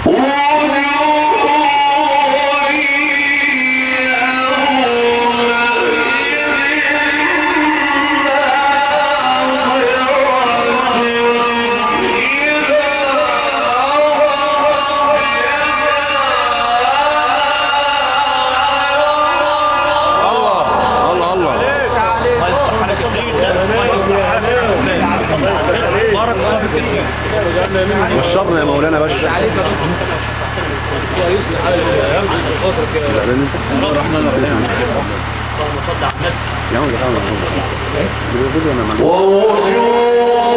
الله الله والشر يا مولانا باشا الرحمن الرحيم يا عم ده بيقولوا انا معلوم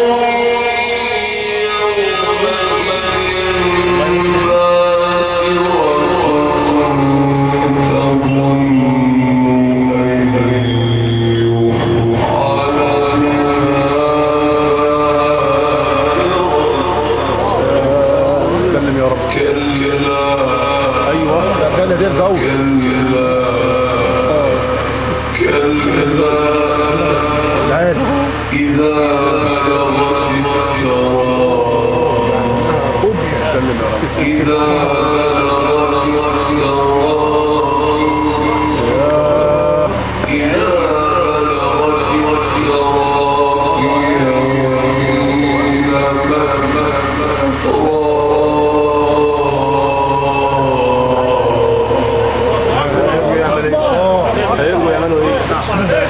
سلم يا رب ايوه كان دي الجو العين إذا بلغت التراب سلم يا رب إذا بلغت التراب إذا بلغت التراب إذا بلغت التراب يعمل ايه هيرجوا يعملوا ايه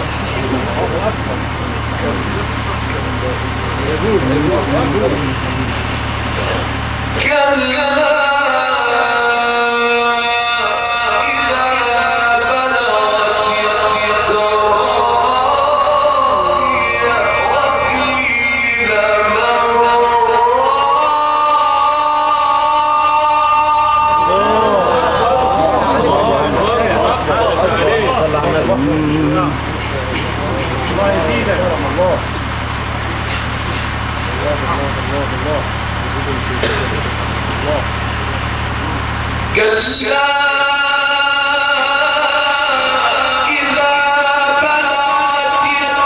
كلا إذا بلغت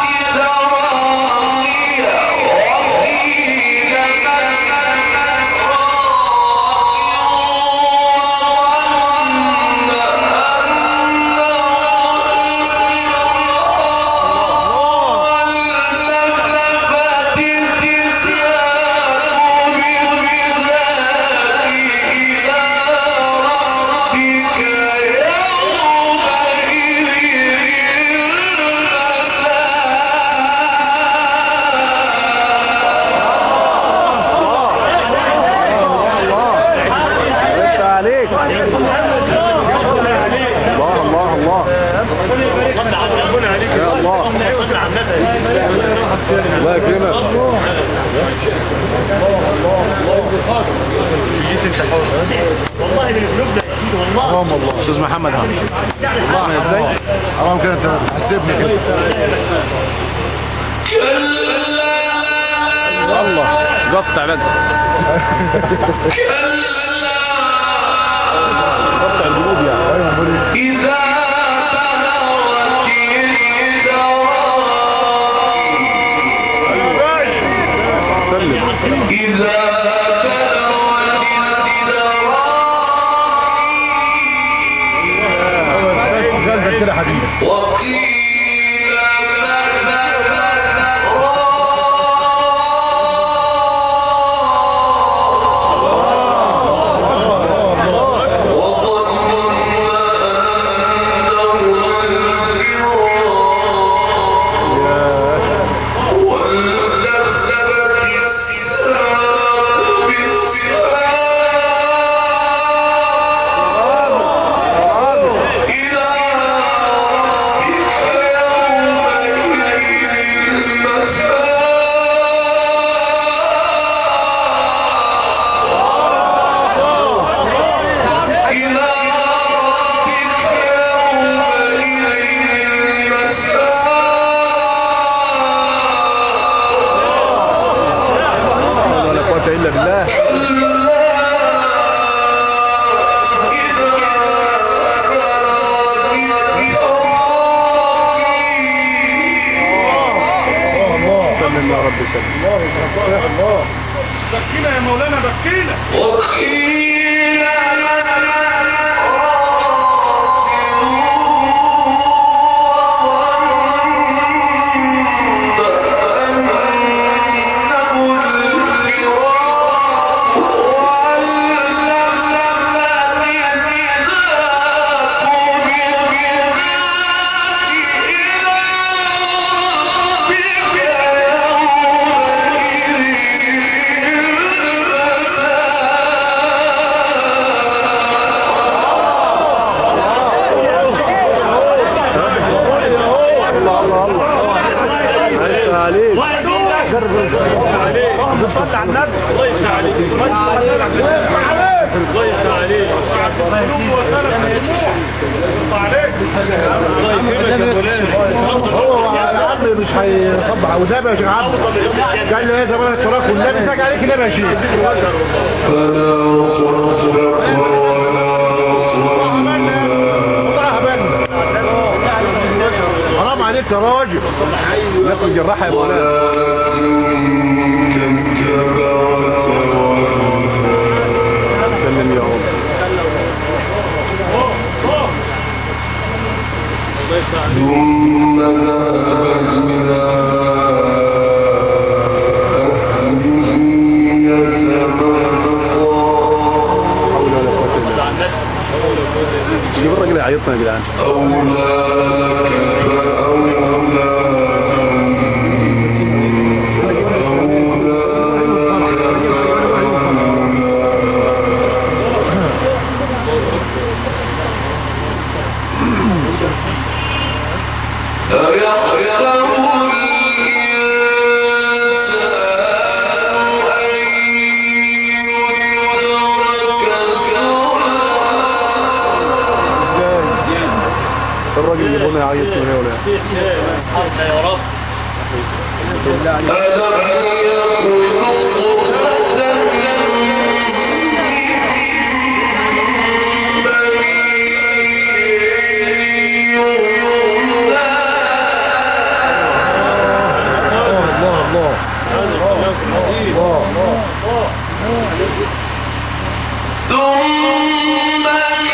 التراقي وقيل من والتفت الثياب بذات إلى ربك يومئذ انت عليك الله الله الله يا الله الله يكرمك والله من قلوبنا اكيد والله اللهم الله استاذ محمد هم الله ازاي حرام كده انت حسبني كده الله قطع بقى قطع الجنوب يعني إذا بلغت التراقي سلم إذا بلغت التراقي قلبك كده حديث وقيل من ولا قوه الا بالله سلم يا رب سلم بكينا يا مولانا بكينا وقيل هو يا عم مش هيصبح والنبي يا شيخ عبد قال لي ايه زمان التراك والنبي ساق عليك النبي يا شيخ فلا صدق ولا والله هبلنا. حرام عليك يا راجل الناس متجرحه يا مولانا ولكن كذب وتولى سلم يا رب ثم ذهب إلى أهله يتمطى جيب الراجل يعيطنا يا جدعان أولى لك فأولى أيحسب الإنسان أن يترك سدى الراجل اللي هنا يعيطنا يا ولا ألم يكن نطفة من مني يمنى الله الله الله ثم